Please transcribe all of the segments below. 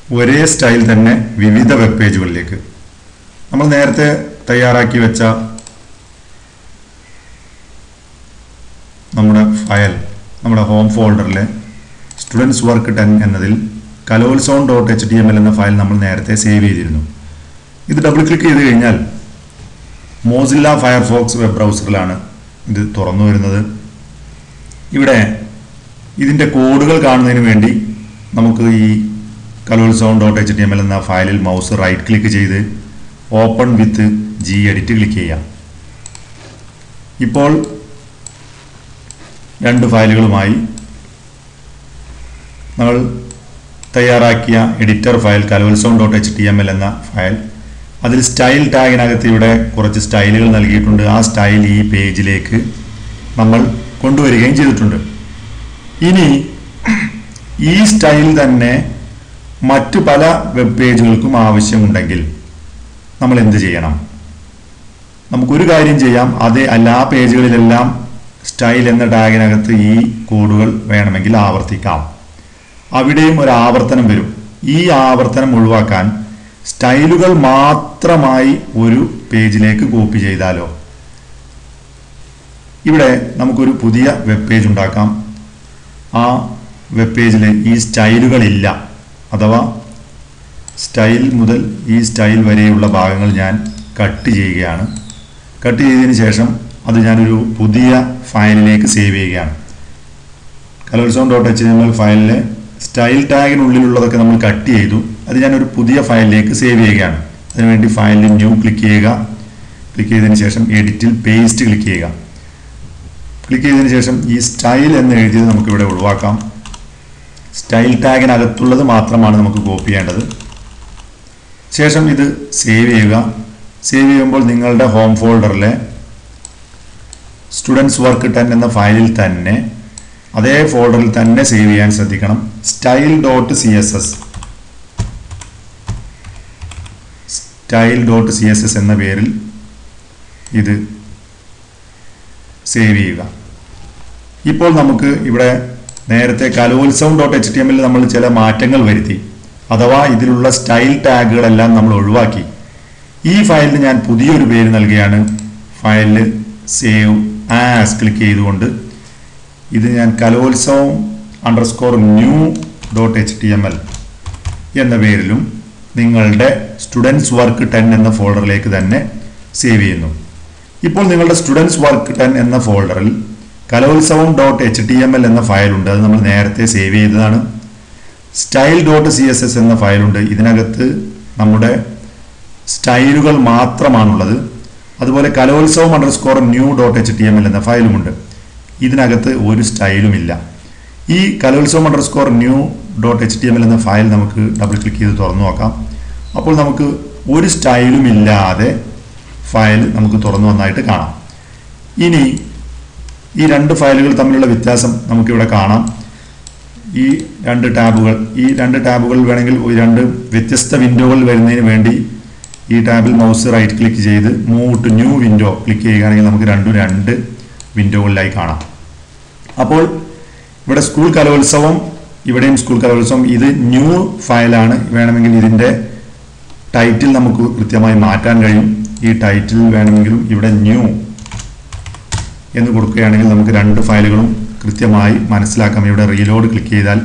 ഒരേ സ്റ്റൈൽ തന്നെ വിവിധ വെബ് പേജുകളിലേക്ക് നമ്മൾ നേരത്തെ തയ്യാറാക്കി വെച്ച നമ്മുടെ ഫയൽ നമ്മുടെ ഹോം ഫോൾഡറിലെ സ്റ്റുഡൻസ് വർക്ക് ടെൻ എന്നതിൽ Kalolsavam dot H T M L എന്ന ഫയൽ നമ്മൾ നേരത്തെ സേവ് ചെയ്തിരുന്നു ഇത് ഡബിൾ ക്ലിക്ക് ചെയ്ത് കഴിഞ്ഞാൽ മോസില്ല ഫയർഫോക്സ് വെബ് ബ്രൗസറിലാണ് ഇത് തുറന്നു വരുന്നത് ഇവിടെ ഇതിൻ്റെ കോഡുകൾ കാണുന്നതിന് വേണ്ടി നമുക്ക് ഈ Kalolsavam dot H T M L എന്ന ഫയലിൽ മൗസ് റൈറ്റ് ക്ലിക്ക് ചെയ്ത് open with G edit click ചെയ്യാം ഇപ്പോൾ രണ്ട് ഫയലുകളുമായി നമ്മൾ തയ്യാറാക്കിയ editor file Kalolsavam dot H T M L എന്ന ഫയൽ അതിൽ സ്റ്റൈൽ ടാഗിനകത്ത് ഇവിടെ കുറച്ച് സ്റ്റൈലുകൾ നൽകിയിട്ടുണ്ട് ആ സ്റ്റൈൽ ഈ പേജിലേക്ക് നമ്മൾ കൊണ്ടുവരികയും ചെയ്തിട്ടുണ്ട് ഇനി ഈ സ്റ്റൈൽ തന്നെ മറ്റു പല വെബ് പേജുകൾക്കും ആവശ്യമുണ്ടെങ്കിൽ നമ്മൾ എന്ത് ചെയ്യണം നമുക്കൊരു കാര്യം ചെയ്യാം അതേ എല്ലാ പേജുകളിലെല്ലാം സ്റ്റൈൽ എന്ന ടാഗിനകത്ത് ഈ കോഡുകൾ വേണമെങ്കിൽ ആവർത്തിക്കാം അവിടെയും ഒരു ആവർത്തനം വരും ഈ ആവർത്തനം ഒഴിവാക്കാൻ സ്റ്റൈലുകൾ മാത്രമായി ഒരു പേജിലേക്ക് കോപ്പി ചെയ്താലോ ഇവിടെ നമുക്കൊരു പുതിയ വെബ് പേജ് ഉണ്ടാക്കാം ആ വെബ് പേജിൽ ഈ സ്റ്റൈലുകളില്ല അഥവാ സ്റ്റൈൽ മുതൽ ഈ സ്റ്റൈൽ വരെയുള്ള ഭാഗങ്ങൾ ഞാൻ കട്ട് ചെയ്യുകയാണ് കട്ട് ചെയ്തതിന് ശേഷം അത് ഞാനൊരു പുതിയ ഫയലിലേക്ക് സേവ് ചെയ്യുകയാണ് Kalolsavam dot H M L ഫയലിലെ സ്റ്റൈൽ ടാഗിനുള്ളിലുള്ളതൊക്കെ നമ്മൾ കട്ട് ചെയ്തു അത് ഞാനൊരു പുതിയ ഫയലിലേക്ക് സേവ് ചെയ്യുകയാണ് അതിനുവേണ്ടി ഫയലിൽ ന്യൂ ക്ലിക്ക് ചെയ്യുക ക്ലിക്ക് ചെയ്തതിന് ശേഷം എഡിറ്റിൽ പേസ്റ്റ് ക്ലിക്ക് ചെയ്യുക ക്ലിക്ക് ചെയ്തതിന് ശേഷം ഈ സ്റ്റൈൽ എന്ന് എഴുതിയത് നമുക്കിവിടെ ഒഴിവാക്കാം സ്റ്റൈൽ ടാഗിനകത്തുള്ളത് മാത്രമാണ് നമുക്ക് കോപ്പി ചെയ്യേണ്ടത് ശേഷം ഇത് സേവ് ചെയ്യുക സേവ് ചെയ്യുമ്പോൾ നിങ്ങളുടെ ഹോം ഫോൾഡറിലെ സ്റ്റുഡൻസ് വർക്ക് ടെൻ എന്ന ഫയലിൽ തന്നെ അതേ ഫോൾഡറിൽ തന്നെ സേവ് ചെയ്യാൻ ശ്രദ്ധിക്കണം style dot C S S style dot C S S എന്ന പേരിൽ ഇത് സേവ് ചെയ്യുക ഇപ്പോൾ നമുക്ക് ഇവിടെ നേരത്തെ കലോത്സവം ഡോട്ട് എച്ച് ടി എമ്മിൽ നമ്മൾ ചില മാറ്റങ്ങൾ വരുത്തി അഥവാ ഇതിലുള്ള സ്റ്റൈൽ ടാഗുകളെല്ലാം നമ്മൾ ഒഴിവാക്കി ഈ ഫയലിന് ഞാൻ പുതിയൊരു പേര് നൽകുകയാണ് ഫയലിൽ സേവ് ആസ് ക്ലിക്ക് ചെയ്തുകൊണ്ട് ഇത് ഞാൻ Kalolsavam underscore new dot H T M L എന്ന പേരിലും നിങ്ങളുടെ സ്റ്റുഡൻസ് വർക്ക് ടെൻ എന്ന ഫോൾഡറിലേക്ക് തന്നെ സേവ് ചെയ്യുന്നു ഇപ്പോൾ നിങ്ങളുടെ സ്റ്റുഡൻസ് വർക്ക് ടെൻ എന്ന ഫോൾഡറിൽ Kalolsavam dot H T M L എന്ന ഫയലുണ്ട് അത് നമ്മൾ നേരത്തെ സേവ് ചെയ്തതാണ് style dot C S S എന്ന ഫയലുണ്ട് ഇതിനകത്ത് നമ്മുടെ സ്റ്റൈലുകൾ മാത്രമാണുള്ളത് അതുപോലെ Kalolsavam underscore new dot H T M L എന്ന ഫയലുമുണ്ട് ഇതിനകത്ത് ഒരു സ്റ്റൈലുമില്ല ഈ Kalolsavam underscore new dot H T M L എന്ന ഫയൽ നമുക്ക് ഡബിൾ ക്ലിക്ക് ചെയ്ത് തുറന്നു നോക്കാം അപ്പോൾ നമുക്ക് ഒരു സ്റ്റൈലും ഇല്ലാതെ ഫയൽ നമുക്ക് തുറന്നു വന്നായിട്ട് കാണാം ഇനി ഈ രണ്ട് ഫയലുകൾ തമ്മിലുള്ള വ്യത്യാസം നമുക്കിവിടെ കാണാം ഈ രണ്ട് ടാബുകൾ ഈ രണ്ട് ടാബുകളിൽ വേണമെങ്കിൽ ഒരു രണ്ട് വ്യത്യസ്ത വിൻഡോകൾ വരുന്നതിന് വേണ്ടി ഈ ടാബിൽ മൗസ് റൈറ്റ് ക്ലിക്ക് ചെയ്ത് move to new window click ചെയ്യുകയാണെങ്കിൽ നമുക്ക് രണ്ടും രണ്ട് വിൻഡോകളിലായി കാണാം അപ്പോൾ ഇവിടെ സ്കൂൾ കലോത്സവം ഇവിടെയും സ്കൂൾ കലോത്സവം ഇത് ന്യൂ ഫയലാണ് വേണമെങ്കിൽ ഇതിൻ്റെ ടൈറ്റിൽ നമുക്ക് കൃത്യമായി മാറ്റാൻ കഴിയും ഈ ടൈറ്റിൽ വേണമെങ്കിലും ഇവിടെ ന്യൂ എന്ന് കൊടുക്കുകയാണെങ്കിൽ നമുക്ക് രണ്ട് ഫയലുകളും കൃത്യമായി മനസ്സിലാക്കാം ഇവിടെ റീലോഡ് ക്ലിക്ക് ചെയ്താൽ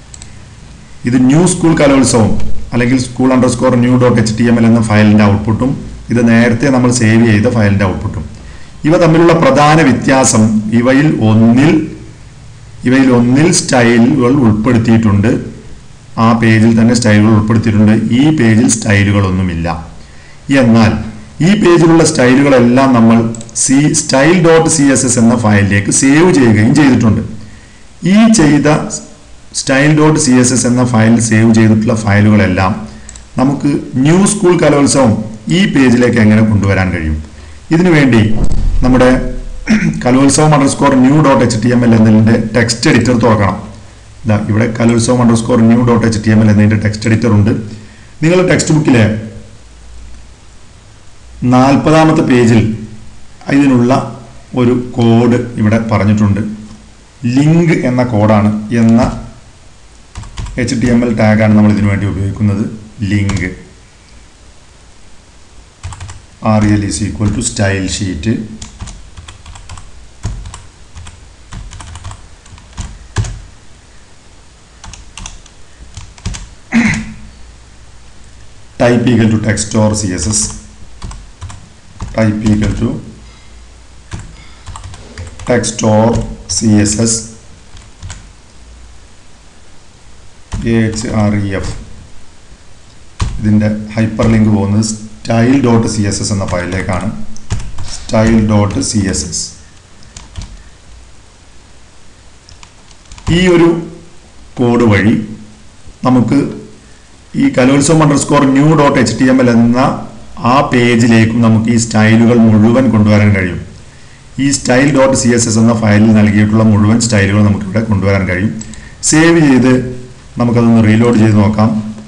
ഇത് ന്യൂ സ്കൂൾ കലോത്സവം അല്ലെങ്കിൽ school underscore new dot H T M L എന്ന ഫയലിൻ്റെ ഔട്ട്പുട്ടും ഇത് നേരത്തെ നമ്മൾ സേവ് ചെയ്ത ഫയലിൻ്റെ ഔട്ട്പുട്ടും ഇവ തമ്മിലുള്ള പ്രധാന വ്യത്യാസം ഇവയിൽ ഒന്നിൽ ഇവയിൽ ഒന്നിൽ സ്റ്റൈലുകൾ ഉൾപ്പെടുത്തിയിട്ടുണ്ട് ആ പേജിൽ തന്നെ സ്റ്റൈലുകൾ ഉൾപ്പെടുത്തിയിട്ടുണ്ട് ഈ പേജിൽ സ്റ്റൈലുകളൊന്നുമില്ല എന്നാൽ ഈ പേജിലുള്ള സ്റ്റൈലുകളെല്ലാം നമ്മൾ C style dot C S S എന്ന ഫയലിലേക്ക് സേവ് ചെയ്യുകയും ചെയ്തിട്ടുണ്ട് ഈ ചെയ്ത style dot C S S എന്ന ഫയൽ സേവ് ചെയ്തിട്ടുള്ള ഫയലുകളെല്ലാം നമുക്ക് ന്യൂ സ്കൂൾ കലോത്സവം ഈ പേജിലേക്ക് എങ്ങനെ കൊണ്ടുവരാൻ കഴിയും ഇതിനു വേണ്ടി നമ്മുടെ Kalolsavam underscore new dot H T M L എന്നതിൻ്റെ ടെക്സ്റ്റ് എഡിറ്റർ തുറക്കണം ഇതാ ഇവിടെ Kalolsavam underscore new dot H T M L എന്നതിൻ്റെ ടെക്സ്റ്റ് എഡിറ്റർ ഉണ്ട് നിങ്ങൾ ടെക്സ്റ്റ് ബുക്കിലെ നാൽപ്പതാമത്തെ പേജിൽ ഇതിനുള്ള ഒരു കോഡ് ഇവിടെ പറഞ്ഞിട്ടുണ്ട് ലിങ്ക് എന്ന കോഡാണ് എന്ന എച്ച് ടി എം എൽ ടാഗാണ് നമ്മൾ ഇതിനു വേണ്ടി ഉപയോഗിക്കുന്നത് link rel is equal to style sheet type equal to text or css type equal to text or css href ഇതിൻ്റെ ഹൈപ്പർ ലിങ്ക് പോകുന്നത് style dot C S S എന്ന ഫയലിലേക്കാണ് style dot C S S ഈ ഒരു code വഴി നമുക്ക് ഈ Kalolsavam underscore new dot H T M L എന്ന ആ പേജിലേക്കും നമുക്ക് ഈ സ്റ്റൈലുകൾ മുഴുവൻ കൊണ്ടുവരാൻ കഴിയും ഈ style dot C S S എന്ന ഫയലിൽ നൽകിയിട്ടുള്ള മുഴുവൻ സ്റ്റൈലുകൾ നമുക്കിവിടെ കൊണ്ടുവരാൻ കഴിയും സേവ് ചെയ്ത് നമുക്കതൊന്ന് റീലോഡ് ചെയ്ത് നോക്കാം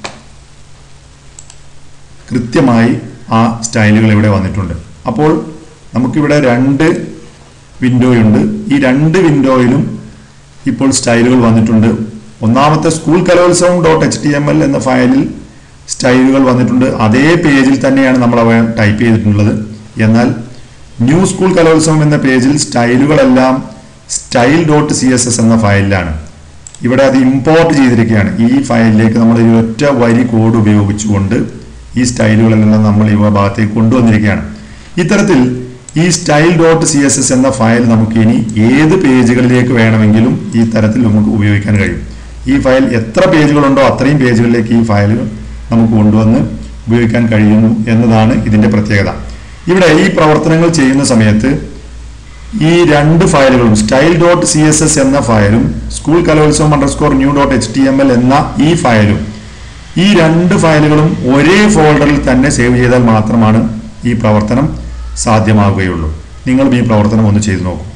കൃത്യമായി ആ സ്റ്റൈലുകൾ ഇവിടെ വന്നിട്ടുണ്ട് അപ്പോൾ നമുക്കിവിടെ രണ്ട് വിൻഡോയുണ്ട് ഈ രണ്ട് വിൻഡോയിലും ഇപ്പോൾ സ്റ്റൈലുകൾ വന്നിട്ടുണ്ട് ഒന്നാമത്തെ school Kalolsavam dot H T M L എന്ന ഫയലിൽ സ്റ്റൈലുകൾ വന്നിട്ടുണ്ട് അതേ പേജിൽ തന്നെയാണ് നമ്മൾ അവ ടൈപ്പ് ചെയ്തിട്ടുള്ളത് എന്നാൽ ന്യൂ സ്കൂൾ കലോത്സവം എന്ന പേജിൽ സ്റ്റൈലുകളെല്ലാം style dot C S S എന്ന ഫയലിലാണ് ഇവിടെ അത് ഇമ്പോർട്ട് ചെയ്തിരിക്കുകയാണ് ഈ ഫയലിലേക്ക് നമ്മൾ ഈ ഒറ്റ വരി കോഡ് ഉപയോഗിച്ചുകൊണ്ട് ഈ സ്റ്റൈലുകളെല്ലാം നമ്മൾ ഈ ഭാഗത്തേക്ക് കൊണ്ടുവന്നിരിക്കുകയാണ് ഇത്തരത്തിൽ ഈ style dot C S S എന്ന ഫയൽ നമുക്ക് ഇനി ഏത് പേജുകളിലേക്ക് വേണമെങ്കിലും ഈ തരത്തിൽ നമുക്ക് ഉപയോഗിക്കാൻ കഴിയും ഈ ഫയൽ എത്ര പേജുകളുണ്ടോ അത്രയും പേജുകളിലേക്ക് ഈ ഫയൽ നമുക്ക് കൊണ്ടുവന്ന് ഉപയോഗിക്കാൻ കഴിയുന്നു എന്നതാണ് ഇതിന്റെ പ്രത്യേകത ഇവിടെ ഈ പ്രവർത്തനങ്ങൾ ചെയ്യുന്ന സമയത്ത് ഈ രണ്ട് ഫയലുകളും style dot C S S എന്ന ഫയലും school Kalolsavam underscore new dot H T M L എന്ന ഈ ഫയലും ഈ രണ്ട് ഫയലുകളും ഒരേ ഫോൾഡറിൽ തന്നെ സേവ് ചെയ്താൽ മാത്രമാണ് ഈ പ്രവർത്തനം സാധ്യമാവുകയുള്ളൂ നിങ്ങളും ഈ പ്രവർത്തനം ഒന്ന് ചെയ്തു നോക്കൂ